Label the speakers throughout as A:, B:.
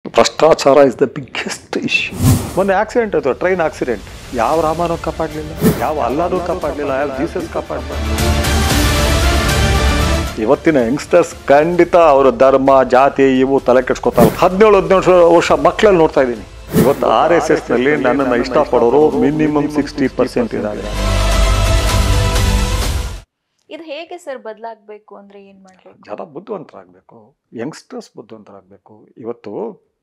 A: ಭ್ರಷ್ಟಾಚಾರ is the biggest issue ಮೊನ್ನೆ accident ಆಯ್ತು ಟ್ರೈನ್ ಆಕ್ಸಿಡೆಂಟ್ ಯಾವ ರಾಮನೂ ಕಾಪಾಡಲಿಲ್ಲ ಯಾವ ಅಲ್ಲಾನೂ ಕಾಪಾಡಲಿಲ್ಲ ಯಾವ ಜೀಸಸ್ ಕಾಪಾಡಲಿಲ್ಲ ಇವತ್ತಿನ ಯಂಗ್ಸ್ಟರ್ಸ್ ಖಂಡಿತ ಅವರ ಧರ್ಮ ಜಾತಿ ಇವು ತಲೆ ಕೆಡ್ಸ್ಕೊತಾರೆ ಹದಿನೇಳು ಹದಿನೇಳು ವರ್ಷ ಮಕ್ಕಳಲ್ಲಿ ನೋಡ್ತಾ ಇದ್ದೀನಿ ಇವತ್ತು ಆರ್ ಎಸ್ ಎಸ್ ನಲ್ಲಿ ನನ್ನನ್ನು ಇಷ್ಟಪಡೋರು ಮಿನಿಮಮ್ ಸಿಕ್ಸ್ಟಿ ಪರ್ಸೆಂಟ್ ಇದ್ದಾರೆ
B: ಇದು ಹೇಗೆ ಸರ್ ಬದಲಾಗಬೇಕು ಅಂದ್ರೆ ಏನ್ ಮಾಡ್ಬೇಕು
A: ಜನ ಬುದ್ಧಿವಂತರಾಗಬೇಕು ಯಂಗ್ಸ್ಟರ್ಸ್ ಬುದ್ಧಿವಂತರಾಗಬೇಕು ಇವತ್ತು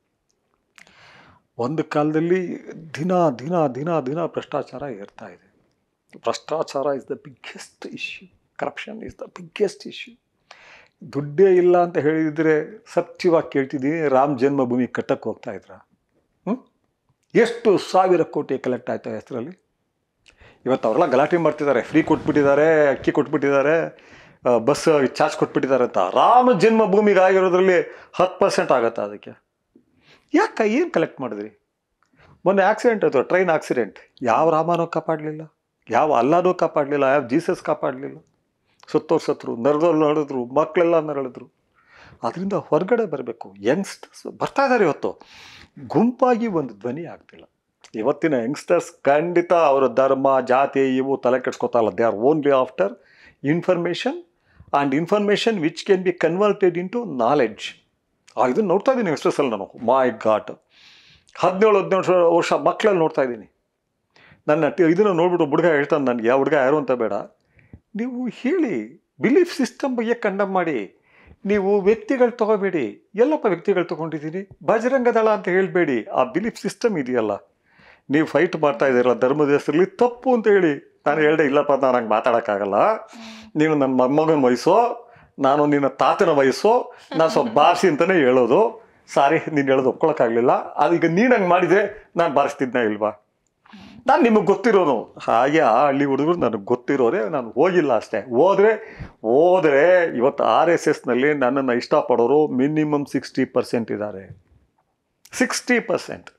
A: ಒಂದು ಕಾಲದಲ್ಲಿ ದಿನ ದಿನ ದಿನ ದಿನ ಭ್ರಷ್ಟಾಚಾರ ಏರ್ತಾ ಇದೆ ಭ್ರಷ್ಟಾಚಾರ is the biggest issue corruption is the biggest issue ದುಡ್ಡೇ ಇಲ್ಲ ಅಂತ ಹೇಳಿದರೆ ಸತ್ಯವಾಗಿ ಕೇಳ್ತಿದ್ದೀನಿ ರಾಮ ಜನ್ಮಭೂಮಿ ಕಟ್ಟಕ್ಕೆ ಹೋಗ್ತಾ ಇದ್ರ ಹ್ಮ್? ಎಷ್ಟು ಸಾವಿರ ಕೋಟಿ ಕಲೆಕ್ಟ್ ಆಯ್ತು ಹೆಸರಲ್ಲಿ ಇವತ್ತು ಅವರೆಲ್ಲ ಗಲಾಟೆ ಮಾಡ್ತಿದ್ದಾರೆ ಫ್ರೀ ಕೊಟ್ಬಿಟ್ಟಿದ್ದಾರೆ ಅಕ್ಕಿ ಕೊಟ್ಬಿಟ್ಟಿದ್ದಾರೆ ಆ, ಬಸ್ ಚಾರ್ಜ್ ಕೊಟ್ಬಿಟ್ಟಿದ್ದಾರೆ ಅಂತ ರಾಮ ಜನ್ಮಭೂಮಿಗೆ ಆಗಿರೋದ್ರಲ್ಲಿ ಹತ್ತು ಪರ್ಸೆಂಟ್ ಆಗತ್ತಾ ಅದಕ್ಕೆ ಯಾಕೆ ಏನು ಕಲೆಕ್ಟ್ ಮಾಡಿದ್ರಿ ಮೊನ್ನೆ ಆಕ್ಸಿಡೆಂಟ್ ಆಯ್ತು ಟ್ರೈನ್ ಆಕ್ಸಿಡೆಂಟ್ ಯಾವ ರಾಮನೂ ಕಾಪಾಡಲಿಲ್ಲ ಯಾವ ಅಲ್ಲಾನೂ ಕಾಪಾಡಲಿಲ್ಲ ಯಾವ ಜೀಸಸ್ ಕಾಪಾಡಲಿಲ್ಲ ಸುತ್ತೋರು ಸತ್ರು ನರದವ್ರು ನಡೆದ್ರು ಮಕ್ಕಳೆಲ್ಲ ನರಳಿದ್ರು ಅದರಿಂದ ಹೊರಗಡೆ ಬರಬೇಕು ಯಂಗ್ಸ್ಟರ್ಸ್ ಬರ್ತಾ ಇದ್ದಾರೆ ಇವತ್ತು ಗುಂಪಾಗಿ ಒಂದು ಧ್ವನಿ ಆಗ್ತಿಲ್ಲ ಇವತ್ತಿನ ಯಂಗ್ಸ್ಟರ್ಸ್ ಖಂಡಿತ ಅವರ ಧರ್ಮ ಜಾತಿ ಇವು ತಲೆ ಕೆಡ್ಸ್ಕೊತಾರಲ್ಲ they are only after information and information which can be converted into knowledge ಇದನ್ನು ನೋಡ್ತಾ ಇದ್ದೀನಿ ಯಂಗ್ಸ್ಟರ್ಸಲ್ಲಿ ನಾನು ಮೈ ಗಾಟ್ ಹದಿನೇಳು ಹದಿನೇಳು ವರ್ಷ ಮಕ್ಕಳಲ್ಲಿ ನೋಡ್ತಾ ಇದ್ದೀನಿ ನನ್ನ ಟಿ- ಇದನ್ನು ನೋಡ್ಬಿಟ್ಟು ಹುಡುಗ ಹೇಳ್ತಾನೆ ನನಗೆ ಯಾವ ಹುಡುಗ ಯಾರು ಅಂತ ಬೇಡ ನೀವು ಹೇಳಿ ಬಿಲೀಫ್ ಸಿಸ್ಟಮ್ ಬಗ್ಗೆ ಕಂಡಮ್ ಮಾಡಿ ನೀವು ವ್ಯಕ್ತಿಗಳು ತಗೋಬೇಡಿ ಎಲ್ಲಪ್ಪ ವ್ಯಕ್ತಿಗಳು ತಗೊಂಡಿದ್ದೀನಿ ಬಜರಂಗ ದಳ ಅಂತ ಹೇಳಬೇಡಿ ಆ ಬಿಲೀಫ್ ಸಿಸ್ಟಮ್ ಇದೆಯಲ್ಲ ನೀವು ಫೈಟ್ ಮಾಡ್ತಾ ಇದ್ದೀರಲ್ಲ ಧರ್ಮದ ಹೆಸರಲ್ಲಿ ತಪ್ಪು ಅಂತ ಹೇಳಿ ನಾನು ಹೇಳ್ದೆ ಇಲ್ಲಪ್ಪ ನಾನು ಹಂಗೆ ಮಾತಾಡೋಕ್ಕಾಗಲ್ಲ ನೀನು ನನ್ನ ಮೊಮ್ಮಗನ ವಯಸ್ಸು ನಾನು ನಿನ್ನ ತಾತನ ವಯಸ್ಸು ನಾನು ಸ್ವಲ್ಪ ಬಾರಿಸಿ ಅಂತಲೇ ಹೇಳೋದು ಸಾರಿ ನೀನು ಹೇಳೋದು ಒಪ್ಕೊಳಕ್ಕಾಗಲಿಲ್ಲ ಅದೀಗ ನೀನು ಹಂಗೆ ಮಾಡಿದರೆ ನಾನು ಬಾರಿಸ್ತಿದ್ನ ಇಲ್ವಾ ನಾನು ನಿಮಗೆ ಗೊತ್ತಿರೋನು ಹಾಗೆ ಆ ಹಳ್ಳಿ ಹುಡುಗರು ನನಗೆ ಗೊತ್ತಿರೋರೆ ನಾನು ಹೋಗಿಲ್ಲ ಅಷ್ಟೇ ಹೋದರೆ ಹೋದರೆ ಇವತ್ತು ಆರ್ ಎಸ್ ಎಸ್ನಲ್ಲಿ ನನ್ನನ್ನು ಇಷ್ಟಪಡೋರು ಮಿನಿಮಮ್ ಸಿಕ್ಸ್ಟಿ ಪರ್ಸೆಂಟ್ ಇದ್ದಾರೆ ಸಿಕ್ಸ್ಟಿ ಪರ್ಸೆಂಟ್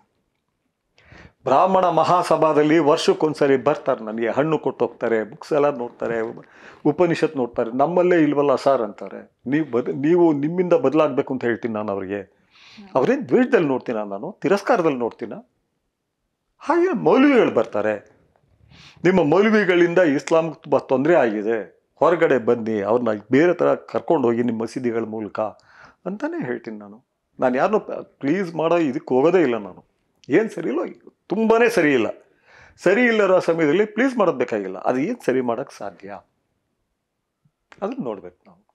A: ಬ್ರಾಹ್ಮಣ ಮಹಾಸಭಾದಲ್ಲಿ ವರ್ಷಕ್ಕೊಂದ್ಸರಿ ಬರ್ತಾರೆ ನನಗೆ ಹಣ್ಣು ಕೊಟ್ಟು ಹೋಗ್ತಾರೆ ಬುಕ್ಸ್ ಎಲ್ಲ ನೋಡ್ತಾರೆ ಉಪನಿಷತ್ ನೋಡ್ತಾರೆ ನಮ್ಮಲ್ಲೇ ಇಲ್ವಲ್ಲ ಸರ್ ಅಂತಾರೆ ನೀವು ಬದ್ ನೀವು ನಿಮ್ಮಿಂದ ಬದಲಾಗಬೇಕು ಅಂತ ಹೇಳ್ತೀನಿ ನಾನು ಅವರಿಗೆ ಅವರೇನು ದ್ವೇಷದಲ್ಲಿ ನೋಡ್ತೀನ ನಾನು ತಿರಸ್ಕಾರದಲ್ಲಿ ನೋಡ್ತೀನ ಹಾಗೆ ಮೌಲ್ವಿಗಳು ಬರ್ತಾರೆ ನಿಮ್ಮ ಮೌಲ್ವಿಗಳಿಂದ ಇಸ್ಲಾಂ ತುಂಬ ತೊಂದರೆ ಆಗಿದೆ ಹೊರಗಡೆ ಬನ್ನಿ ಅವ್ರನ್ನ ಬೇರೆ ಥರ ಕರ್ಕೊಂಡು ಹೋಗಿ ನಿಮ್ಮ ಮಸೀದಿಗಳ ಮೂಲಕ ಅಂತಲೇ ಹೇಳ್ತೀನಿ ನಾನು ನಾನು ಯಾರನ್ನೂ ಪ್ಲೀಸ್ ಮಾಡೋ ಇದಕ್ಕೆ ಹೋಗೋದೇ ಇಲ್ಲ ನಾನು ಏನು ಸರಿ ಇಲ್ಲ ತುಂಬಾ ಸರಿ ಇಲ್ಲ ಸರಿ ಇಲ್ಲರೋ ಸಮಯದಲ್ಲಿ ಪ್ಲೀಸ್ ಮಾಡೋದು ಬೇಕಾಗಿಲ್ಲ ಅದು ಏನು ಸರಿ ಮಾಡೋಕ್ಕೆ ಸಾಧ್ಯ ಅದನ್ನು ನೋಡ್ಬೇಕು ನಾವು